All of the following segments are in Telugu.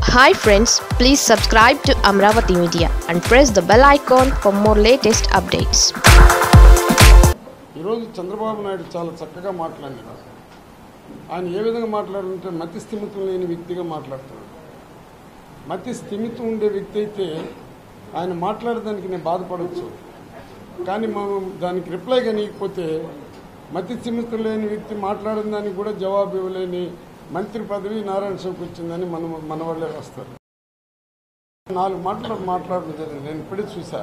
Hi friends please subscribe to Amaravati media and press the bell icon for more latest updates ఈరోజు చంద్రబాబు నాయుడు చాలా చక్కగా మాట్లాడారు ఆయన ఏ విధంగా మాట్లాడారంటే మతి స్థిమితం లేని వ్యక్తిగా మాట్లాడుతున్నాడు మతి స్థిమితం ఉండే వ్యక్తి అయితే ఆయన మాట్లాడడానికి నేను బాధపడవచ్చు కానీ మనం దానికి రిప్లై కనీయకపోతే మతి స్థిమితం లేని వ్యక్తి మాట్లాడిన దానికి కూడా జవాబు ఇవ్వలేని మంత్రి పదవి నారాయణ స్వామికి వచ్చిందని మన మన వాళ్ళే వస్తారు నాలుగు మాటలు మాట్లాడడం జరిగింది నేను ఇప్పుడే చూసా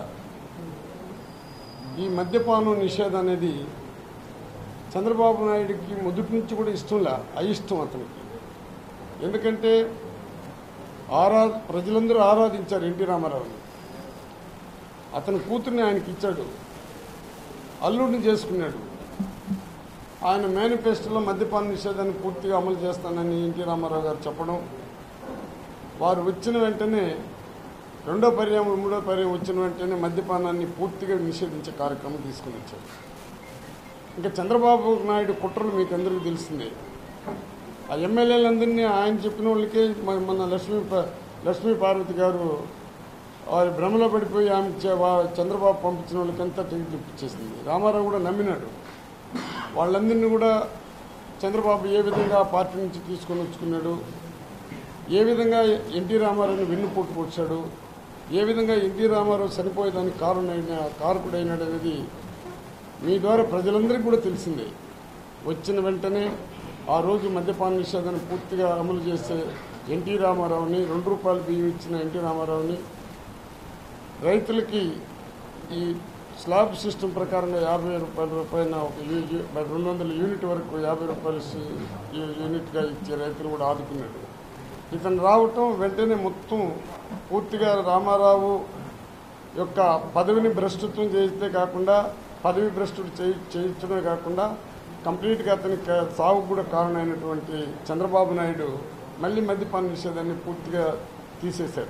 ఈ మద్యపానం నిషేధం అనేది చంద్రబాబు నాయుడికి మొదటి నుంచి కూడా ఇష్టంలా అయిష్టం అతనికి ఎందుకంటే ఆరా ప్రజలందరూ ఆరాధించారు ఎన్టీ రామారావుని అతని కూతుర్ని ఆయనకి ఇచ్చాడు అల్లుడిని చేసుకున్నాడు ఆయన మేనిఫెస్టోలో మద్యపాన నిషేధాన్ని పూర్తిగా అమలు చేస్తానని ఎన్టీ రామారావు గారు చెప్పడం వారు వచ్చిన వెంటనే రెండో పర్యాయం మూడో పర్యాయం వచ్చిన వెంటనే మద్యపానాన్ని పూర్తిగా నిషేధించే కార్యక్రమం తీసుకుని వచ్చారు ఇంకా చంద్రబాబు నాయుడు కుట్రలు మీకు అందరికీ తెలిసిందే ఆ ఎమ్మెల్యేలందరినీ ఆయన చెప్పిన వాళ్ళకే మన- మన లక్ష్మీ ప- లక్ష్మీ పార్వతి గారు వారి భ్రమలో పడిపోయి ఆమె చే- వా- చంద్రబాబు పంపించిన వాళ్ళకంతా టికెట్ ఇప్పించేసింది రామారావు కూడా నమ్మినాడు వాళ్ళందరినీ కూడా చంద్రబాబు ఏ విధంగా ఆ పార్టీ నుంచి తీసుకొని వచ్చుకున్నాడు ఏ విధంగా ఎన్టీ రామారావుని వెన్నుపోటు పొడిచాడు ఏ విధంగా ఎన్టీ రామారావు చనిపోయేదానికి కారణమైన కారకుడైనాడు అనేది మీ ద్వారా ప్రజలందరికీ కూడా తెలిసిందే వచ్చిన వెంటనే ఆ రోజు మద్యపాన నిషేధాన్ని పూర్తిగా అమలు చేసే ఎన్టీ రామారావుని రెండు రూపాయలు బియ్యం ఇచ్చిన ఎన్టీ రామారావుని రైతులకి ఈ స్లాబ్ సిస్టమ్ ప్రకారంగా యాభై రూపాయల రూపాయల ఒక యూ- యూ- రెండు వందల యూనిట్ వరకు యాభై రూపాయలు సి- యూ- యూనిట్గా ఇచ్చే రైతులు కూడా ఆదుకున్నాడు ఇతను రావటం వెంటనే మొత్తం పూర్తిగా రామారావు యొక్క పదవిని భ్రష్టత్వం చేయితే కాకుండా పదవి భ్రష్టుడు చేయి చేయించడమే కాకుండా కంప్లీట్గా అతనికి క- సావుకు కూడా కారణమైనటువంటి చంద్రబాబు నాయుడు మళ్ళీ మద్యపాన నిషేధాన్ని పూర్తిగా తీసేశాడు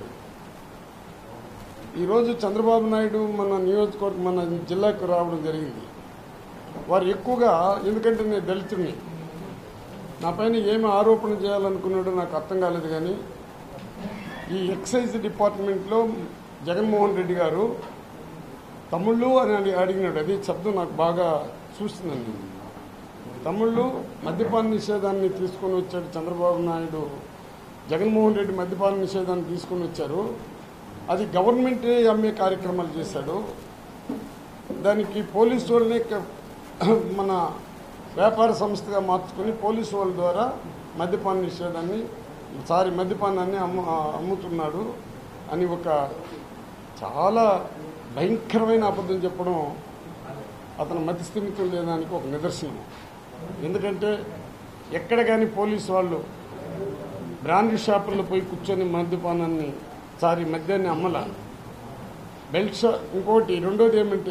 ఈరోజు చంద్రబాబు నాయుడు మన నియోజకవర్గం మన జిల్లాకు రావడం జరిగింది వారు ఎక్కువగా ఎందుకంటే నేను దళితుడిని నా పైన ఏమి ఆరోపణ చేయాలనుకున్నాడో నాకు అర్థం కాలేదు కానీ ఈ ఎక్సైజ్ డిపార్ట్మెంట్లో జగన్మోహన్ రెడ్డి గారు తమిళ్ళు అని అడి- అడిగినాడు అది శబ్దం నాకు బాగా చూస్తుందండి తమిళ్ళు మద్యపాన నిషేధాన్ని తీసుకొని వచ్చాడు చంద్రబాబు నాయుడు జగన్మోహన్ రెడ్డి మద్యపాన నిషేధాన్ని తీసుకొని వచ్చారు అది గవర్నమెంటే అమ్మే కార్యక్రమాలు చేశాడు దానికి పోలీసు వాళ్ళని క- మన వ్యాపార సంస్థగా మార్చుకొని పోలీసు వాళ్ళ ద్వారా మద్యపాన నిషేధాన్ని సారీ మద్యపానాన్ని అమ్ము అమ్ముతున్నాడు అని ఒక చాలా భయంకరమైన అబద్ధం చెప్పడం అతను మతిస్థిమితం లేదానికి ఒక నిదర్శనం ఎందుకంటే ఎక్కడ కానీ పోలీసు వాళ్ళు బ్రాండీ షాపుల్లో పోయి కూర్చొని మద్యపానాన్ని సారీ మద్యాన్ని అమ్మల బెల్ట్ షా ఇంకోటి రెండోది ఏమంటే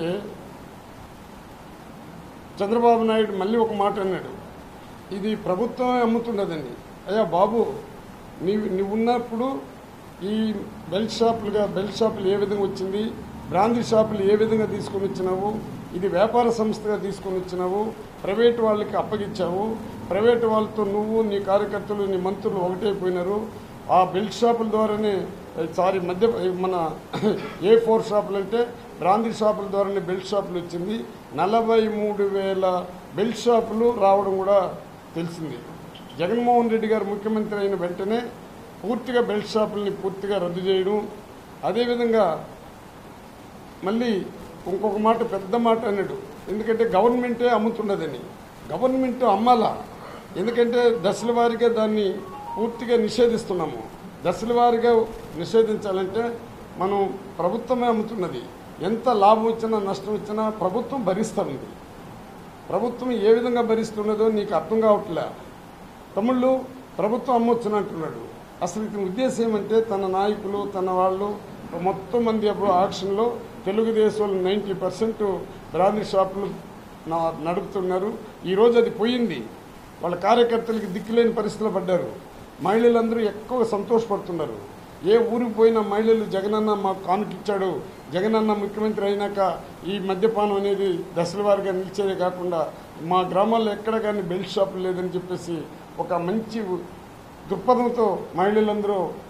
చంద్రబాబు నాయుడు మళ్ళీ ఒక మాట అన్నాడు ఇది ప్రభుత్వమే అమ్ముతున్నదండి అయ్యా బాబు నీవు నువ్వు ఉన్నప్పుడు ఈ బెల్ట్ షాపులుగా బెల్ట్ షాపులు ఏ విధంగా వచ్చింది బ్రాందీ షాపులు ఏ విధంగా తీసుకొని వచ్చినావు ఇది వ్యాపార సంస్థగా తీసుకొని వచ్చినావు ప్రైవేట్ వాళ్ళకి అప్పగించావు ప్రైవేట్ వాళ్ళతో నువ్వు నీ కార్యకర్తలు నీ మంత్రులు ఒకటైపోయినారు ఆ బెల్ట్ షాపుల ద్వారానే సారీ మధ్య మన ఏ ఫోర్ షాపులు అంటే బ్రాందీ షాపుల ద్వారానే బెల్ట్ షాపులు వచ్చింది నలభై మూడు వేల బెల్ట్ షాపులు రావడం కూడా తెలిసింది జగన్మోహన్ రెడ్డి గారు ముఖ్యమంత్రి అయిన వెంటనే పూర్తిగా బెల్ట్ షాపుల్ని పూర్తిగా రద్దు చేయడం అదేవిధంగా మళ్ళీ ఇంకొక మాట పెద్ద మాట అన్నాడు ఎందుకంటే గవర్నమెంటే అమ్ముతున్నదని గవర్నమెంట్ అమ్మాలా ఎందుకంటే దశల వారీగా దాన్ని పూర్తిగా నిషేధిస్తున్నాము దశల వారీగా నిషేధించాలంటే మనం ప్రభుత్వమే అమ్ముతున్నది ఎంత లాభం వచ్చినా నష్టం వచ్చినా ప్రభుత్వం భరిస్తుంది ప్రభుత్వం ఏ విధంగా భరిస్తున్నదో నీకు అర్థం కావట్లే తమ్ముళ్ళు ప్రభుత్వం అమ్మొచ్చును అంటున్నాడు అసలు ఇతని ఉద్దేశం ఏమంటే తన నాయకులు తన వాళ్ళు మొత్తం మంది అప్పుడు ఆక్షన్లో తెలుగుదేశం నైంటీ పర్సెంట్ బ్రాందీ షాపులు నా- నడుపుతున్నారు ఈరోజు అది పోయింది వాళ్ళ కార్యకర్తలకి దిక్కులేని పరిస్థితులు పడ్డారు మహిళలందరూ ఎక్కువ సంతోషపడుతున్నారు ఏ ఊరికి పోయినా మహిళలు జగనన్న మాకు కానుకిచ్చాడు జగనన్న ముఖ్యమంత్రి అయినాక ఈ మద్యపానం అనేది దశల వారిగా నిలిచేదే కాకుండా మా గ్రామాల్లో ఎక్కడ కానీ బెల్ట్ షాపులు లేదని చెప్పేసి ఒక మంచి దృక్పథంతో మహిళలందరూ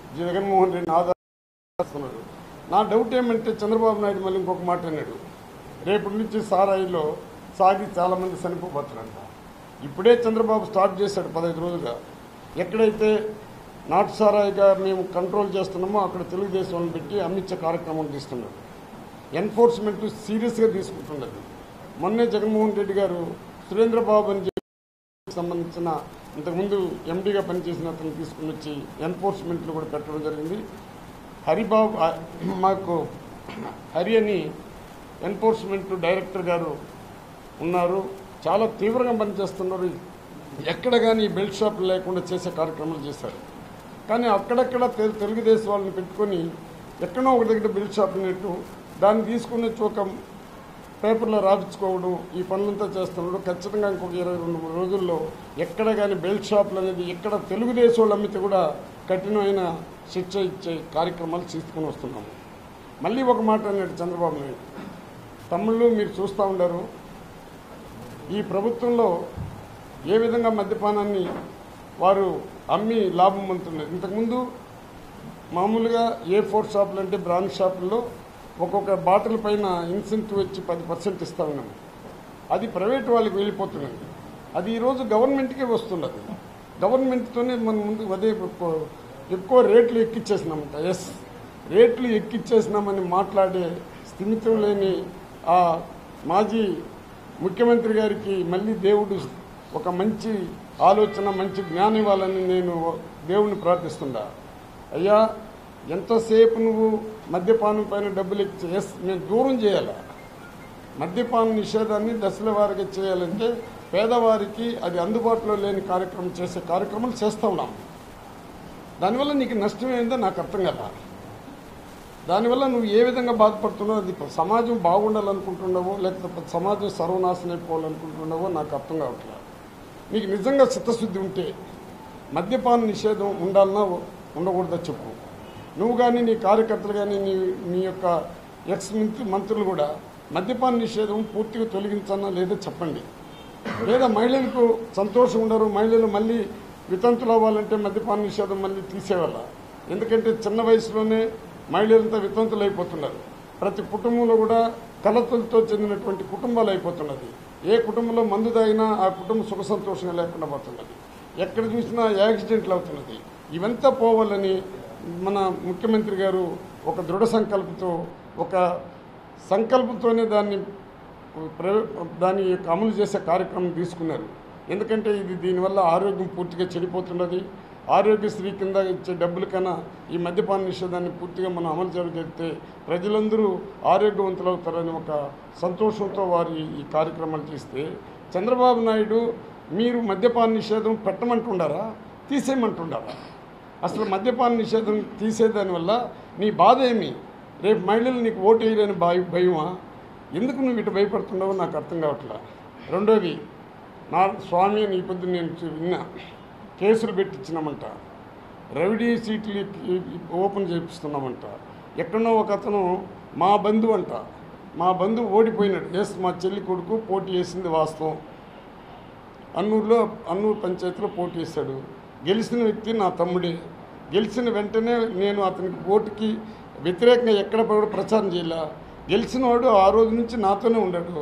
జగన్మోహన్ రెడ్డిని ఆధారిస్తున్నాడు నా డౌట్ ఏమంటే చంద్రబాబు నాయుడు మళ్ళీ ఇంకొక మాట అన్నాడు రేపటి నుంచి సారాయిలో సాగి చాలామంది చనిపోబోతారంట ఇప్పుడే చంద్రబాబు స్టార్ట్ చేశాడు పదహైదు రోజులుగా ఎక్కడైతే నాటు సారాయిగా మేము కంట్రోల్ చేస్తున్నామో అక్కడ తెలుగుదేశం వాళ్ళని పెట్టి అమ్మించే కార్యక్రమం తీస్తున్నాడు ఎన్ఫోర్స్మెంట్ సీరియస్గా తీసుకుంటున్నది మొన్నే జగన్మోహన్ రెడ్డి గారు సురేంద్రబాబు అని చెప్పి సంబంధించిన ఇంతకుముందు ఎండీగా పనిచేసిన అతను తీసుకుని వచ్చి ఎన్ఫోర్స్మెంట్లు కూడా పెట్టడం జరిగింది హరిబాబు ఆ, మాకు హరి అని ఎన్ఫోర్స్మెంట్ డైరెక్టర్ గారు ఉన్నారు చాలా తీవ్రంగా పనిచేస్తున్నారు ఎక్కడ కానీ ఈ బెల్ట్ షాపులు లేకుండా చేసే కార్యక్రమాలు చేశారు కానీ అక్కడక్కడ తెలు- తెలుగుదేశం వాళ్ళని పెట్టుకొని ఎక్కడో ఒక దగ్గర బెల్ట్ షాప్ ఉన్నట్టు దాన్ని తీసుకుని వచ్చి ఒక పేపర్లో రాపించుకోవడం ఈ పనులంతా చేస్తున్నాడు ఖచ్చితంగా ఇంకొక ఇరవై రెండు మూడు రోజుల్లో ఎక్కడ కానీ బెల్ట్ షాపులు అనేది ఎక్కడ తెలుగుదేశం వాళ్ళు అమ్మితే కూడా కఠినమైన శిక్ష ఇచ్చే కార్యక్రమాలు తీసుకుని వస్తున్నాము మళ్ళీ ఒక మాట అన్నాడు చంద్రబాబు నాయుడు తమ్ముళ్ళు మీరు చూస్తూ ఉండారు ఈ ప్రభుత్వంలో ఏ విధంగా మద్యపానాన్ని వారు అమ్మి లాభం పొందుతున్నారు ఇంతకుముందు మామూలుగా ఏ ఫోర్ షాపులు అంటే బ్రాండ్ షాపుల్లో ఒక్కొక్క బాటిల్ పైన ఇన్సెంటివ్ వచ్చి పది పర్సెంట్ ఇస్తా ఉన్నాము అది ప్రైవేట్ వాళ్ళకి వెళ్ళిపోతున్నది అది ఈరోజు గవర్నమెంట్కే వస్తున్నది గవర్నమెంట్తోనే మన ముందు అదే ఎక్కువ- ఎక్కువ రేట్లు ఎక్కిచ్చేసినామంట ఎస్ రేట్లు ఎక్కిచ్చేసినామని మాట్లాడే స్థిమితం లేని ఆ మాజీ ముఖ్యమంత్రి గారికి మళ్ళీ దేవుడు ఒక మంచి ఆలోచన మంచి జ్ఞానం ఇవ్వాలని నేను దేవుణ్ణి ప్రార్థిస్తుండా అయ్యా ఎంతసేపు నువ్వు మద్యపానం పైన డబ్బులు ఎక్కి ఎస్ మేము దూరం చేయాలా మద్యపాన నిషేధాన్ని దశల వారీగా చేయాలంటే పేదవారికి అది అందుబాటులో లేని కార్యక్రమం చేసే కార్యక్రమాలు చేస్తూ ఉన్నాం దానివల్ల నీకు నష్టం ఏందో నాకు అర్థం కదా దానివల్ల నువ్వు ఏ విధంగా బాధపడుతున్నావు అది సమాజం బాగుండాలనుకుంటున్నావో లేకపోతే సమాజం సర్వనాశనం అయిపోవాలనుకుంటున్నావో నాకు అర్థం కావట్లేదు నీకు నిజంగా చిత్తశుద్ధి ఉంటే మద్యపాన నిషేధం ఉండాలన్నా ఉండకూడదో చెప్పు నువ్వు కానీ నీ కార్యకర్తలు కానీ నీ నీ యొక్క ఎక్స్ మంత్రి మంత్రులు కూడా మద్యపాన నిషేధం పూర్తిగా తొలగించన్నా లేదో చెప్పండి లేదా మహిళలకు సంతోషం ఉండరు మహిళలు మళ్ళీ వితంతులు అవ్వాలంటే మద్యపాన నిషేధం మళ్ళీ తీసేవాళ్ళ ఎందుకంటే చిన్న వయసులోనే మహిళలంతా వితంతులు అయిపోతున్నారు ప్రతి కుటుంబంలో కూడా కలతలతో చెందినటువంటి కుటుంబాలు అయిపోతున్నది ఏ కుటుంబంలో మందు తాగినా ఆ కుటుంబం సుఖ సంతోషంగా లేకుండా పోతున్నది ఎక్కడ చూసినా యాక్సిడెంట్లు అవుతున్నది ఇవంతా పోవాలని మన ముఖ్యమంత్రి గారు ఒక దృఢ సంకల్పంతో ఒక సంకల్పంతోనే దాన్ని ప్ర- దాని యొక్క అమలు చేసే కార్యక్రమం తీసుకున్నారు ఎందుకంటే ఇది దీనివల్ల ఆరోగ్యం పూర్తిగా చెడిపోతున్నది ఆరోగ్యశ్రీ కింద ఇచ్చే డబ్బుల కన్నా ఈ మద్యపాన నిషేధాన్ని పూర్తిగా మనం అమలు జరిగితే ప్రజలందరూ ఆరోగ్యవంతులు అవుతారని ఒక సంతోషంతో వారు ఈ- ఈ కార్యక్రమాలు చేస్తే చంద్రబాబు నాయుడు మీరు మద్యపాన నిషేధం పెట్టమంటుండారా తీసేయమంటుండారా అసలు మద్యపాన నిషేధం తీసేదానివల్ల నీ బాధ ఏమి రేపు మహిళలు నీకు ఓటు వేయలేని భయ భయమా ఎందుకు నువ్వు ఇటు భయపడుతున్నావో నాకు అర్థం కావట్లా రెండోది నా స్వామి అని ఈ పొద్దు నేను చూ- విన్నా కేసులు పెట్టించినామంట రెవెన్యూ సీట్లు ఇ- ఇ- ఓపెన్ చేపిస్తున్నామంట ఎక్కడో ఒక అతను మా బంధువు అంట మా బంధువు ఓడిపోయినాడు ఎస్ మా చెల్లి కొడుకు పోటీ చేసింది వాస్తవం అన్నూరులో అన్నూరు పంచాయతీలో పోటీ చేశాడు గెలిచిన వ్యక్తి నా తమ్ముడే గెలిచిన వెంటనే నేను అతనికి ఓటుకి వ్యతిరేకంగా ఎక్కడ కూడా ప్రచారం చేయలే గెలిచినవాడు ఆ రోజు నుంచి నాతోనే ఉన్నాడు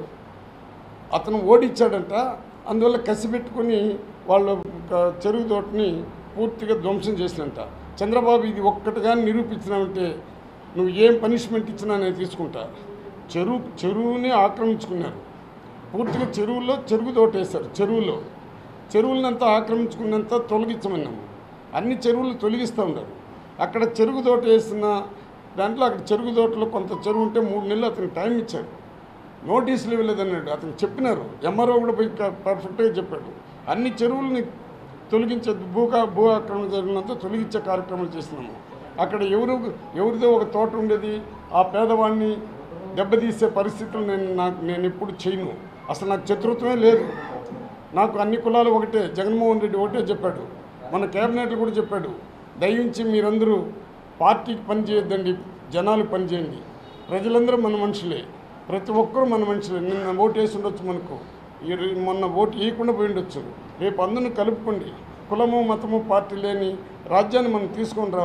అతను ఓడిచ్చాడంట అందువల్ల కసి పెట్టుకుని వాళ్ళ ఒక చెరువు తోటని పూర్తిగా ధ్వంసం చేసినంట చంద్రబాబు ఇది ఒక్కటిగా నిరూపించినావంటే నువ్వు ఏం పనిష్మెంట్ ఇచ్చినా నేను తీసుకుంటా చెరువు చెరువుని ఆక్రమించుకున్నారు పూర్తిగా చెరువుల్లో చెరువు తోటేశారు చెరువులో చెరువులనంతా ఆక్రమించుకున్నంత తొలగించమన్నాము అన్ని చెరువులు తొలగిస్తూ ఉన్నారు అక్కడ చెరుగు తోట వేసిన దాంట్లో అక్కడ చెరుగు తోటలో కొంత చెరువు ఉంటే మూడు నెలలు అతనికి టైం ఇచ్చారు నోటీసులు ఇవ్వలేదన్నాడు అతను చెప్పినారు ఎంఆర్ఓ కూడా పోయి క- పర్ఫెక్ట్గా చెప్పాడు అన్ని చెరువుల్ని తొలగించే భూకా భూ ఆక్రమణ జరిగినంత తొలగించే కార్యక్రమం చేస్తున్నాము అక్కడ ఎవరు ఎవరిదో ఒక తోట ఉండేది ఆ పేదవాడిని దెబ్బతీసే పరిస్థితులు నేను నాకు నేను ఎప్పుడు చేయను అసలు నాకు చతురత్వమే లేదు నాకు అన్ని కులాలు ఒకటే జగన్మోహన్ రెడ్డి ఒకటే చెప్పాడు మన కేబినెట్లు కూడా చెప్పాడు దయించి మీరందరూ పార్టీకి పని చేయొద్దండి జనాలు పని చేయండి ప్రజలందరూ మన మనుషులే ప్రతి ఒక్కరూ మన మనుషులే నిన్న ఓటు వేసి ఉండొచ్చు మనకు ఈ రే- మొన్న ఓటు వేయకుండా పోయి ఉండొచ్చు రేపు అందరిని కలుపుకోండి కులము మతము పార్టీ లేని రాజ్యాన్ని మనం తీసుకొని రావాలా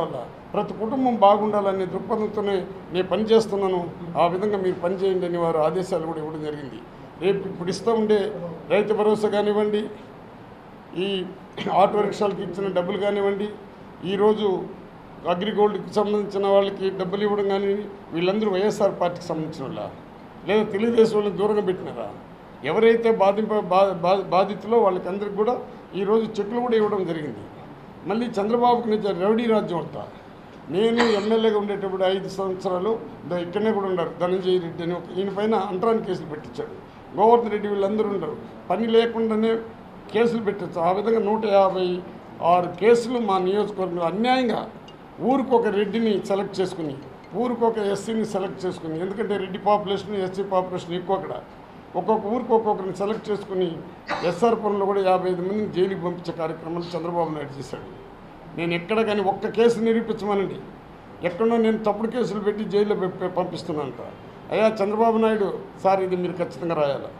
ప్రతి కుటుంబం బాగుండాలనే దృక్పథంతోనే నేను పని చేస్తున్నాను ఆ విధంగా మీరు పని చేయండి అని వారు ఆదేశాలు కూడా ఇవ్వడం జరిగింది రేపు ఇప్పుడు ఇస్తూ ఉండే రైతు భరోసా కానివ్వండి ఈ ఆటో రిక్షాలకు ఇచ్చిన డబ్బులు కానివ్వండి ఈరోజు అగ్రిగోల్డ్కి సంబంధించిన వాళ్ళకి డబ్బులు ఇవ్వడం కానీ వీళ్ళందరూ వైఎస్ఆర్ పార్టీకి సంబంధించిన వాళ్ళ లేదా తెలుగుదేశం వాళ్ళని దూరంగా పెట్టినారా ఎవరైతే బాధింప బా- బా- బాధితులో వాళ్ళకి అందరికి కూడా ఈరోజు చెక్కులు కూడా ఇవ్వడం జరిగింది మళ్ళీ చంద్రబాబుకి నిజ రౌడీ రాజ్యం అంతా నేను ఎమ్మెల్యేగా ఉండేటప్పుడు ఐదు సంవత్సరాలు ద- ఇక్కడనే కూడా ఉన్నారు ధనంజయ రెడ్డి అని ఒక ఈయన పైన అంటరాని కేసులు పెట్టించాడు గోవర్ధన్ రెడ్డి వీళ్ళందరూ ఉండరు పని లేకుండానే కేసులు పెట్టచ్చు ఆ విధంగా నూట యాభై ఆరు కేసులు మా నియోజకవర్గంలో అన్యాయంగా ఊరికి ఒక రెడ్డిని సెలెక్ట్ చేసుకుని ఊరికి ఒక ఎస్సీని సెలెక్ట్ చేసుకుని ఎందుకంటే రెడ్డి పాపులేషన్ ఎస్సీ పాపులేషన్ ఎక్కువ అక్కడ ఒక్కొక్క ఊరికి ఒక్కొక్కరిని సెలెక్ట్ చేసుకుని ఎస్ఆర్ పురంలో కూడా యాభై ఐదు మందిని జైలుకి పంపించే కార్యక్రమాలు చంద్రబాబు నాయుడు చేశాడు నేను ఎక్కడ కానీ ఒక్క కేసు నిరూపించమనండి ఎక్కడో నేను తప్పుడు కేసులు పెట్టి జైల్లో పె- పంపిస్తున్నానంట అయ్యా చంద్రబాబు నాయుడు సార్ ఇది మీరు ఖచ్చితంగా రాయాలా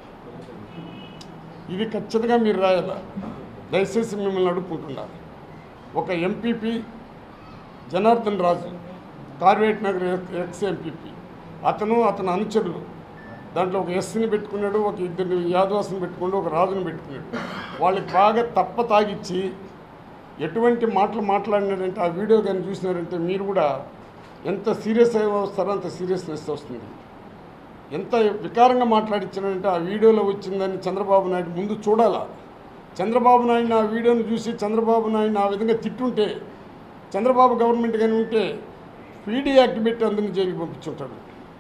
ఇది ఖచ్చితంగా మీరు రాయాలా దయచేసి మిమ్మల్ని అడుక్కుంటున్నారు ఒక MPP Janardhan Raju Karvet Nagar ex MPP అతను అతని అనుచరులు దాంట్లో ఒక ఎస్సీని పెట్టుకున్నాడు ఒక ఇద్దరు యాదవాసిని పెట్టుకున్నాడు ఒక రాజుని పెట్టుకున్నాడు వాళ్ళకి బాగా తప్ప తాగిచ్చి ఎటువంటి మాటలు మాట్లాడినారంటే ఆ వీడియో కానీ చూసినారంటే మీరు కూడా ఎంత సీరియస్ అయి వస్తారో అంత సీరియస్నెస్ వస్తుంది ఎంత వికారంగా మాట్లాడించారంటే ఆ వీడియోలో వచ్చిందని చంద్రబాబు నాయుడు ముందు చూడాలా చంద్రబాబు నాయుడు ఆ వీడియోను చూసి చంద్రబాబు నాయుడు ఆ విధంగా తిట్టుంటే చంద్రబాబు గవర్నమెంట్ కానీ ఉంటే పీడీ యాక్ట్ పెట్టి అందరిని జైలుకి పంపించుంటాడు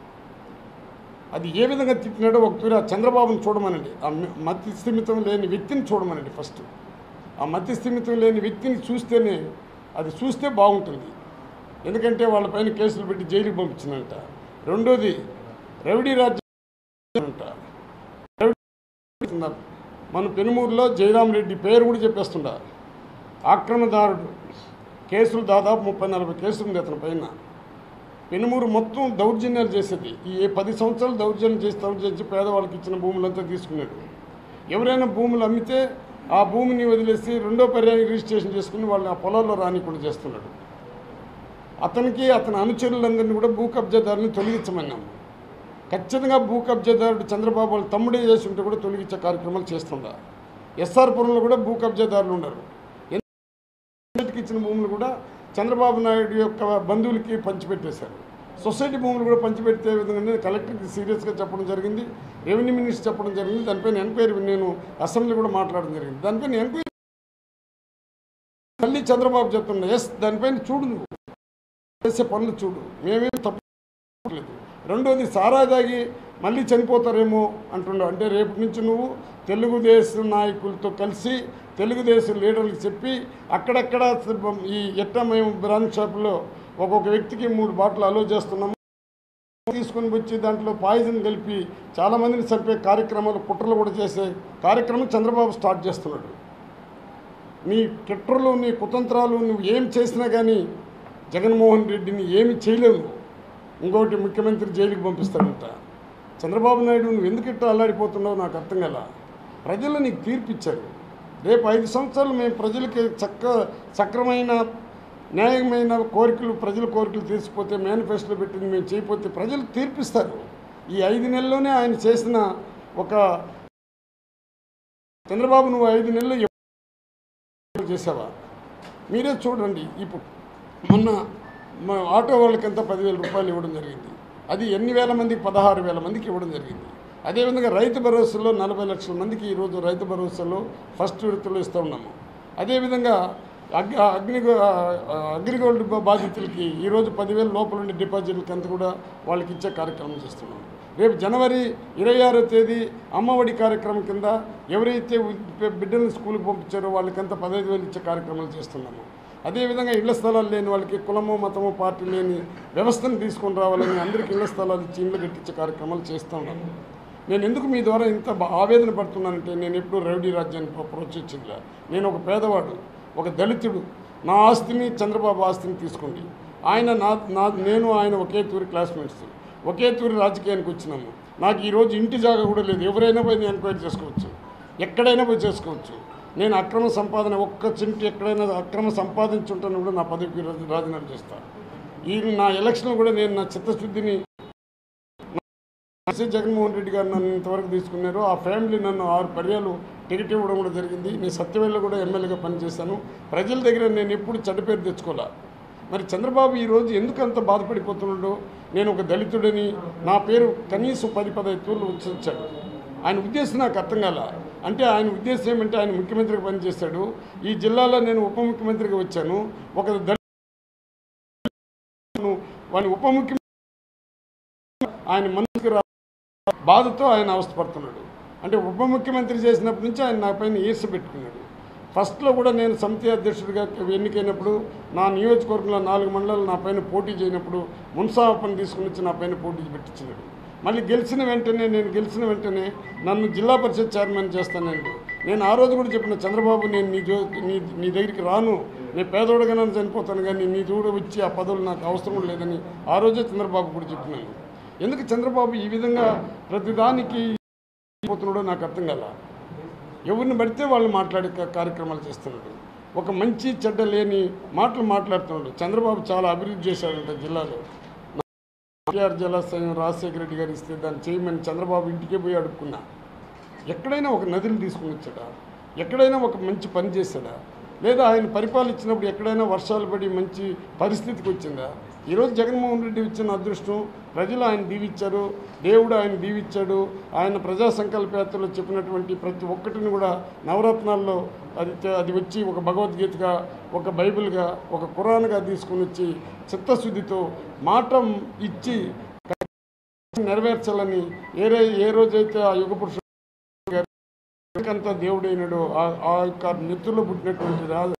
అది ఏ విధంగా తిట్టినాడో ఒకసారి ఆ చంద్రబాబును చూడమనండి ఆ మ- మతి స్థిమితం లేని వ్యక్తిని చూడమనండి ఫస్ట్ ఆ మతి స్థిమితం లేని వ్యక్తిని చూస్తేనే అది చూస్తే బాగుంటుంది ఎందుకంటే వాళ్ళపైన కేసులు పెట్టి జైలుకి పంపించినంట రెండోది రవిడి రాజ్యం అంట రవిడి మన పెనుమూరులో జయరాం రెడ్డి పేరు కూడా చెప్పేస్తుండ ఆక్రమణదారుడు కేసులు దాదాపు ముప్పై నలభై కేసులు ఉంది అతని పైన పెనుమూరు మొత్తం దౌర్జన్యాలు చేసేది ఈ పది సంవత్సరాలు దౌర్జన్యం చేసి దౌర్జన్యం చేసి పేదవాళ్ళకి ఇచ్చిన భూములంతా తీసుకున్నాడు ఎవరైనా భూములు అమ్మితే ఆ భూమిని వదిలేసి రెండో పర్యాయం రిజిస్ట్రేషన్ చేసుకుని వాళ్ళని ఆ పొలాల్లో రానికుండా చేస్తున్నాడు అతనికి అతని అనుచరులందరినీ కూడా భూ కబ్జాదారుని తొలగించమన్నాము ఖచ్చితంగా భూ కబ్జాదారుడు చంద్రబాబు వాళ్ళ తమ్ముడే చేసి ఉంటే కూడా తొలగించే కార్యక్రమాలు చేస్తుందా ఎస్ఆర్ పురంలో కూడా భూ కబ్జాదారులు ఉన్నారు సొసైటీకి ఇచ్చిన భూములు కూడా చంద్రబాబు నాయుడు యొక్క బంధువులకి పంచిపెట్టేశారు సొసైటీ భూములు కూడా పంచిపెట్టే విధంగా కలెక్టర్కి సీరియస్గా చెప్పడం జరిగింది రెవెన్యూ మినిస్టర్ చెప్పడం జరిగింది దానిపైన ఎంక్వైరీ నేను అసెంబ్లీ కూడా మాట్లాడడం జరిగింది దానిపైన ఎంక్వైరీ మళ్ళీ చంద్రబాబు చెప్తున్నా ఎస్ దానిపైన చూడు నువ్వు చేసే పనులు చూడు మేమేం తప్పు లేదు రెండోది సారా తాగి మళ్ళీ చనిపోతారేమో అంటున్నావు అంటే రేపు నుంచి నువ్వు తెలుగుదేశం నాయకులతో కలిసి తెలుగుదేశం లీడర్లకు చెప్పి అక్కడక్కడ ఈ ఎట్ట మేము బ్రాంచ్ షాపులో ఒక్కొక్క వ్యక్తికి మూడు బాటిల్ అలో చేస్తున్నాము తీసుకొని వచ్చి దాంట్లో పాయిజన్ కలిపి చాలామందిని చంపే కార్యక్రమాలు కుట్రలు కూడా చేసే కార్యక్రమం చంద్రబాబు స్టార్ట్ చేస్తున్నాడు నీ కుట్రలు నీ కుతంత్రాలు నువ్వు ఏం చేసినా కానీ జగన్మోహన్ రెడ్డిని ఏమి చేయలేవు నువ్వు. ఇంకోటి ముఖ్యమంత్రి జైలుకి పంపిస్తాడంట చంద్రబాబు నాయుడు నువ్వు ఎందుకు ఇట్లా అల్లాడిపోతున్నావు నాకు అర్థం కల ప్రజలు నీకు తీర్పిచ్చారు రేపు ఐదు సంవత్సరాలు మేము ప్రజలకి చక్క సక్రమైన న్యాయమైన కోరికలు ప్రజల కోరికలు తీర్చిపోతే మేనిఫెస్టోలో పెట్టింది మేము చేయకపోతే ప్రజలు తీర్పిస్తారు ఈ ఐదు నెలల్లోనే ఆయన చేసిన ఒక చంద్రబాబు నువ్వు ఐదు నెలలు ఎప్పుడు చేసావా మీరే చూడండి ఇప్పుడు మొన్న మా ఆటో వాళ్ళకి ఎంత పదివేల రూపాయలు ఇవ్వడం జరిగింది అది ఎన్ని వేల మందికి పదహారు వేల మందికి ఇవ్వడం జరిగింది అదేవిధంగా రైతు భరోసాలో నలభై లక్షల మందికి ఈరోజు రైతు భరోసాలో ఫస్ట్ విడతలో ఇస్తూ ఉన్నాము అదేవిధంగా అగ్ అగ్ని అగ్రిగోల్డ్ బాధితులకి ఈరోజు పదివేల లోపల ఉండే డిపాజిట్లకి అంతా కూడా వాళ్ళకి ఇచ్చే కార్యక్రమం చేస్తున్నాం రేపు జనవరి ఇరవై ఆరో తేదీ అమ్మఒడి కార్యక్రమం కింద ఎవరైతే ఉ- బిడ్డలను స్కూల్కి పంపించారో వాళ్ళకంతా పదహైదు వేలు ఇచ్చే కార్యక్రమాలు చేస్తున్నాము అదేవిధంగా ఇళ్ల స్థలాలు లేని వాళ్ళకి కులము మతము పార్టీ లేని వ్యవస్థను తీసుకొని రావాలని అందరికీ ఇళ్ల స్థలాలు ఇచ్చి ఇళ్ళు కట్టించే కార్యక్రమాలు చేస్తూ ఉన్నాను నేను ఎందుకు మీ ద్వారా ఇంత బా- ఆవేదన పడుతున్నానంటే నేను ఎప్పుడూ రౌడీ రాజ్యాన్ని ప్ర- ప్రోత్సహించలే నేను ఒక పేదవాడు ఒక దళితుడు నా ఆస్తిని చంద్రబాబు ఆస్తిని తీసుకోండి ఆయన నా నా నేను ఆయన ఒకే తూరి క్లాస్మేట్స్ ఒకే తూరి రాజకీయానికి వచ్చినాము నాకు ఈరోజు ఇంటి జాగా కూడా లేదు ఎవరైనా పోయి నేను ఎంక్వైరీ చేసుకోవచ్చు ఎక్కడైనా పోయి చేసుకోవచ్చు నేను అక్రమ సంపాదన ఒక్క చింటి ఎక్కడైనా అక్రమ సంపాదించుంటాను కూడా నా పదవికి రాజీ- రాజీనామా చేస్తాను ఈ నా ఎలక్షన్ కూడా నేను నా చిత్తశుద్ధిని ఎస్ఎస్ జగన్మోహన్ రెడ్డి గారు నన్ను ఇంతవరకు తీసుకున్నారు ఆ ఫ్యామిలీ నన్ను ఆరు పర్యాలు టికెట్ ఇవ్వడం కూడా జరిగింది నేను సత్యవేళ్ళలో కూడా ఎమ్మెల్యేగా పనిచేశాను ప్రజల దగ్గర నేను ఎప్పుడు చెడ్డ పేరు తెచ్చుకోలే మరి చంద్రబాబు ఈరోజు ఎందుకు అంత బాధపడిపోతున్నాడో నేను ఒక దళితుడని నా పేరు కనీసం పది పదహైదు తూర్లు వచ్చాడు ఆయన ఉద్దేశం నాకు అర్థం కాల అంటే ఆయన ఉద్దేశం ఏమంటే ఆయన ముఖ్యమంత్రిగా పనిచేశాడు ఈ జిల్లాలో నేను ఉప ముఖ్యమంత్రిగా వచ్చాను ఒక దళితుడు వాని ఉప ముఖ్యమంత్రి ఆయన మనసుకు రా బాధతో ఆయన అవస్థపడుతున్నాడు అంటే ఉప ముఖ్యమంత్రి చేసినప్పటి నుంచి ఆయన నా పైన ఈర్ష పెట్టుకున్నాడు ఫస్ట్లో కూడా నేను సమితి అధ్యక్షుడిగా ఎన్నికైనప్పుడు నా నియోజకవర్గంలో నాలుగు మండలాలు నా పైన పోటీ చేయనప్పుడు మున్సాపని తీసుకుని వచ్చి నా పైన పోటీ పెట్టించినాడు మళ్ళీ గెలిచిన వెంటనే నేను గెలిచిన వెంటనే నన్ను జిల్లా పరిషత్ చైర్మన్ చేస్తానండి నేను ఆ రోజు కూడా చెప్పిన చంద్రబాబు నేను నీ జో నీ నీ దగ్గరికి రాను నేను పేదోడగానే చనిపోతాను కానీ నీ చూడ వచ్చి ఆ పదవులు నాకు అవసరం లేదని ఆ రోజే చంద్రబాబు కూడా చెప్పినాను ఎందుకు చంద్రబాబు ఈ విధంగా ప్రతిదానికి పోతున్నాడో నాకు అర్థం కాల ఎవరిని పడితే వాళ్ళు మాట్లాడే కా- కార్యక్రమాలు చేస్తున్నాడు ఒక మంచి చెడ్డ లేని మాటలు మాట్లాడుతున్నాడు చంద్రబాబు చాలా అభివృద్ధి చేశాడంట జిల్లాలో ఎన్టీఆర్ జలాశయం రాజశేఖర రెడ్డి గారు ఇస్తే దాన్ని చేయమని చంద్రబాబు ఇంటికే పోయి అడుక్కున్నా ఎక్కడైనా ఒక నదిని తీసుకుని వచ్చాడా ఎక్కడైనా ఒక మంచి పని చేశాడా లేదా ఆయన పరిపాలించినప్పుడు ఎక్కడైనా వర్షాలు పడి మంచి పరిస్థితికి వచ్చిందా ఈరోజు జగన్మోహన్ రెడ్డి ఇచ్చిన అదృష్టం ప్రజలు ఆయన దీవిచ్చారు దేవుడు ఆయన దీవిచ్చాడు ఆయన ప్రజా సంకల్ప యాత్రలో చెప్పినటువంటి ప్రతి ఒక్కటిని కూడా నవరత్నాల్లో అది చ- అది వచ్చి ఒక భగవద్గీతగా ఒక బైబిల్గా ఒక ఖురాన్గా తీసుకుని వచ్చి చిత్తశుద్ధితో మాట ఇచ్చి నెరవేర్చాలని ఏ రో- ఏ రోజైతే ఆ యుగ పురుషుడు అంతా దేవుడైనడు ఆ- ఆ యొక్క నెత్తులో పుట్టినటువంటి రాజు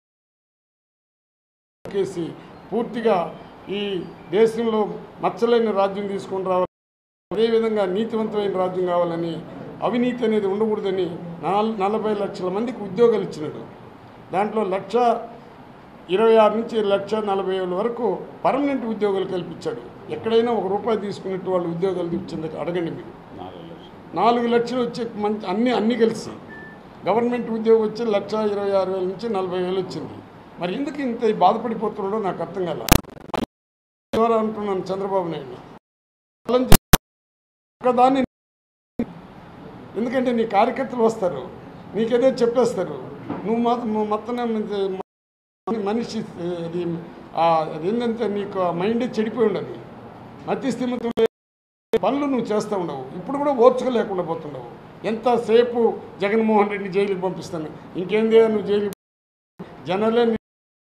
కేసి పూర్తిగా ఈ దేశంలో మచ్చలేని రాజ్యం తీసుకొని రావాలి అదేవిధంగా నీతివంతమైన రాజ్యం కావాలని అవినీతి అనేది ఉండకూడదని నాల్- నలభై లక్షల మందికి ఉద్యోగాలు ఇచ్చినాడు దాంట్లో లక్ష ఇరవై ఆరు నుంచి లక్ష నలభై వేల వరకు పర్మనెంట్ ఉద్యోగాలు కల్పించాడు ఎక్కడైనా ఒక రూపాయి తీసుకున్నట్టు వాళ్ళు ఉద్యోగాలు ఇచ్చింది అడగండి మీరు నాలుగు లక్షలు వచ్చి మంచి అన్ని అన్ని కలిసి గవర్నమెంట్ ఉద్యోగం వచ్చి లక్ష ఇరవై ఆరు వేల నుంచి నలభై వేలు వచ్చింది మరి ఎందుకు ఇంత బాధపడిపోతున్నాడో నాకు అర్థం కాల ద్వారా అంటున్నాను చంద్రబాబు నాయుడు కాలం చే- ఒకదాన్ని ఎందుకంటే నీ కార్యకర్తలు వస్తారు నీకేదో చెప్పేస్తారు నువ్వు మాత్రం నువ్వు మొత్తం మనిషి అది ఆ, అదేంటంటే నీకు ఆ మైండే చెడిపోయి ఉండదు మతి స్థిమితం పనులు నువ్వు చేస్తూ ఉండవు ఇప్పుడు కూడా ఓర్చుకోలేకుండా పోతున్నావు ఎంతసేపు జగన్మోహన్ రెడ్డిని జైలుకి పంపిస్తాను ఇంకేంది నువ్వు జైలు జనాలే నీ-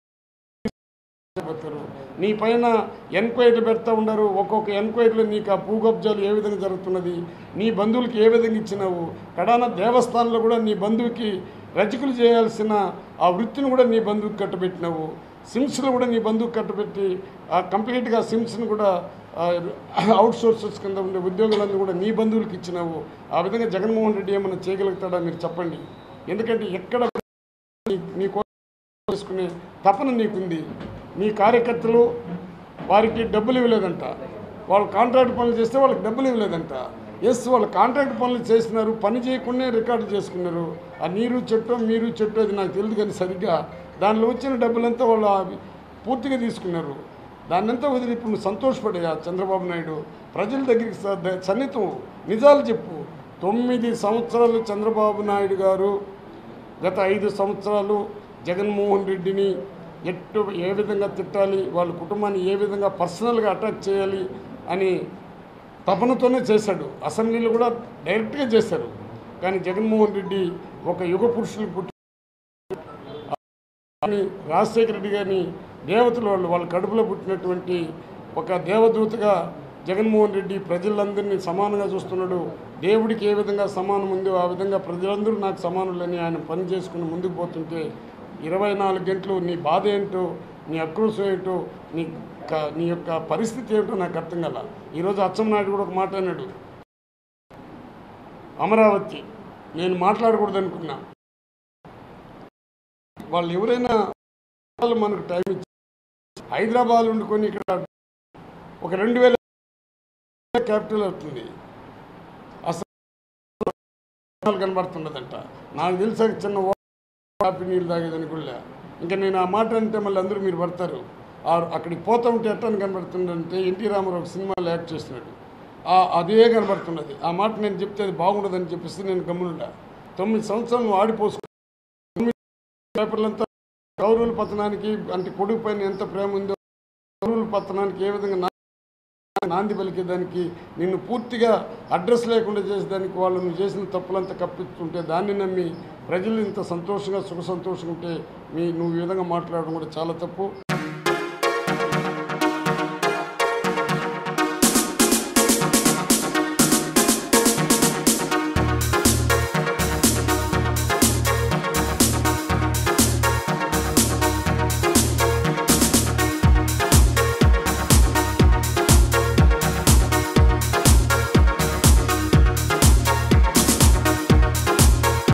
పోతారు నీ పైన ఎంక్వైరీలు పెడతా ఉండరు ఒక్కొక్క ఎంక్వైరీలో నీకు ఆ భూకబ్జాలు ఏ విధంగా జరుగుతున్నది నీ బంధువులకి ఏ విధంగా ఇచ్చినావు కడాన దేవస్థానంలో కూడా నీ బంధువుకి రజకులు చేయాల్సిన ఆ వృత్తిని కూడా నీ బంధువుకి కట్టబెట్టినావు సిమ్స్లో కూడా నీ బంధువుకి కట్టబెట్టి ఆ కంప్లీట్గా సిమ్స్ని కూడా అవుట్ సోర్సెస్ కింద ఉండే ఉద్యోగులన్నీ కూడా నీ బంధువులకి ఇచ్చినావు ఆ విధంగా జగన్మోహన్ రెడ్డి ఏమైనా చేయగలుగుతాడా మీరు చెప్పండి ఎందుకంటే ఎక్కడ నీ- నీ కోసం చేసుకునే తపన నీకుంది నీ కార్యకర్తలు వారికి డబ్బులు ఇవ్వలేదంట వాళ్ళు కాంట్రాక్ట్ పనులు చేస్తే వాళ్ళకి డబ్బులు ఇవ్వలేదంట ఎస్ వాళ్ళు కాంట్రాక్ట్ పనులు చేసినారు పని చేయకుండా రికార్డు చేసుకున్నారు ఆ నీరు చెట్టు మీరు చెట్టు అది నాకు తెలియదు కానీ సరిగ్గా దానిలో వచ్చిన డబ్బులంతా వాళ్ళు అవి పూర్తిగా తీసుకున్నారు దాన్నంతా వదిలి ఇప్పుడు నువ్వు సంతోషపడయా చంద్రబాబు నాయుడు ప్రజల దగ్గరికి స- ద- సన్నిహితం నిజాలు చెప్పు తొమ్మిది సంవత్సరాలు చంద్రబాబు నాయుడు గారు గత ఐదు సంవత్సరాలు జగన్మోహన్ రెడ్డిని ఎట్టు ఏ విధంగా తిట్టాలి వాళ్ళ కుటుంబాన్ని ఏ విధంగా పర్సనల్గా అటాక్ చేయాలి అని తపనతోనే చేశాడు అసెంబ్లీలో కూడా డైరెక్ట్గా చేశారు కానీ జగన్మోహన్ రెడ్డి ఒక యుగ పురుషులు పుట్టి అని రాజశేఖర రెడ్డి గారిని దేవతలు వాళ్ళు వాళ్ళ కడుపులో పుట్టినటువంటి ఒక దేవదూతగా జగన్మోహన్ రెడ్డి ప్రజలందరినీ సమానంగా చూస్తున్నాడు దేవుడికి ఏ విధంగా సమానం ఉందో ఆ విధంగా ప్రజలందరూ నాకు సమానులని ఆయన పని చేసుకుని ముందుకు పోతుంటే ఇరవై నాలుగు గంటలు నీ బాధ ఏంటో నీ ఆక్రోశం ఏంటో నీ క- నీ యొక్క పరిస్థితి ఏమిటో నాకు అర్థం కల ఈరోజు అచ్చెన్నాయుడు కూడా ఒక మాట అన్నాడు అమరావతి నేను మాట్లాడకూడదు అనుకున్నా వాళ్ళు ఎవరైనా వాళ్ళు మనకు టైం ఇచ్చి హైదరాబాద్ వండుకొని ఇక్కడ ఒక రెండు వేల క్యాపిటల్ అవుతుంది అసలు కనబడుతున్నదంట నాకు తెలిసి చిన్న ఓ- కాఫీ నీళ్ళు తాగేదని కూడా ఇంకా నేను ఆ మాట అంటే మళ్ళీ అందరూ మీరు పడతారు ఆ- అక్కడికి పోతా ఉంటే ఎట్టని కనబడుతుందంటే ఎన్టీ రామారావు ఒక సినిమాలో యాక్ట్ చేస్తున్నాడు ఆ అదే కనబడుతున్నది ఆ మాట నేను చెప్తే అది బాగుండదని చెప్పేసి నేను గమ్మునుండా తొమ్మిది సంవత్సరాలు నువ్వు ఆడిపోసు పేపర్లంతా కౌరవుల పతనానికి అంటే కొడుకు పైన ఎంత ప్రేమ ఉందో కౌరవుల పతనానికి ఏ విధంగా నా- నాంది పలికేదానికి నిన్ను పూర్తిగా అడ్రస్ లేకుండా చేసేదానికి వాళ్ళు నువ్వు చేసిన తప్పులంతా కప్పిస్తుంటే దాన్ని నమ్మి ప్రజలు ఇంత సంతోషంగా సుఖ సంతోషంగా ఉంటే మీ నువ్వు ఈ విధంగా మాట్లాడడం కూడా చాలా తప్పు